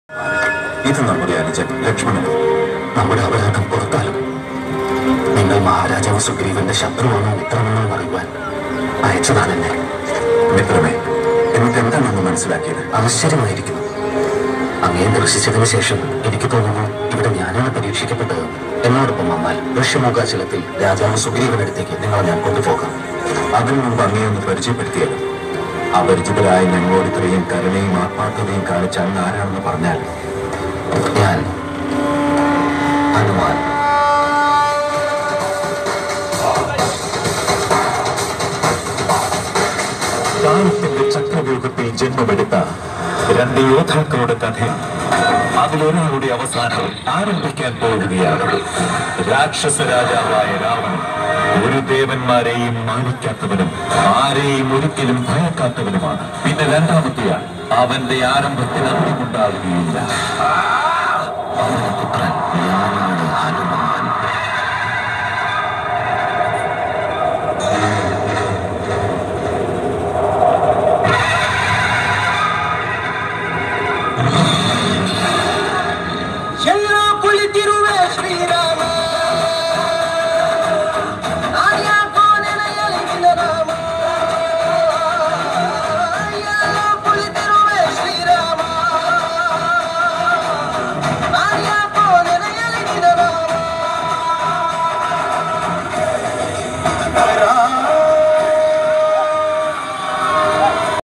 ഇത് നമ്മുടെ അനുജൻ ലക്ഷ്മണൻ നമ്മുടെ അപരാധം പുറത്താലും നിങ്ങൾ മഹാരാജാവ് സുഗ്രീവന്റെ ശത്രുവാണോ മിത്രമാണോ അറിയുവാൻ അയച്ചതാണ് എന്നെ മിത്രമേ എന്നിട്ട് എന്താണെന്ന് മനസ്സിലാക്കിയത് ആശ്ചര്യമായിരിക്കുന്നു അങ്ങയെ ദർശിച്ചതിന് ശേഷം എനിക്ക് തോന്നുന്നു ഇവിടെ ഞാനാണ് പരീക്ഷിക്കപ്പെട്ടത് എന്നോടൊപ്പം വന്നാൽ ഋഷ്യമുഖാചലത്തിൽ രാജാവ് സുഗ്രീവനടുത്തേക്ക് നിങ്ങളെ ഞാൻ കൊണ്ടുപോകാം അതിനു മുമ്പ് അങ്ങയെ ഒന്ന് പരിചയപ്പെടുത്തിയത് അപരിചിതരായ ഞങ്ങളോട് ഇത്രയും കരുണയും ആത്മാർത്ഥതയും കാണിച്ച അങ്ങ് ആരാണെന്ന് പറഞ്ഞാൽ ഞാൻ ഹനുമാൻ കാലത്തിന്റെ ചക്രവ്യൂഹത്തിൽ ജന്മമെടുത്ത രണ്ട് യോദ്ധാക്കളുടെ കഥയാണ് അതിലൊരാളുടെ അവസാനം ആരംഭിക്കാൻ പോകുകയാണ് രാക്ഷസ രാജാവായ രാവണൻ ഒരു ദേവന്മാരെയും മാനിക്കാത്തവനും ആരെയും ഒരിക്കലും ഭയക്കാത്തവനുമാണ് പിന്നെ രണ്ടാമത്തെയാൾ അവന്റെ ആരംഭത്തിന് അന്ത്യമുണ്ടാവുകയില്ല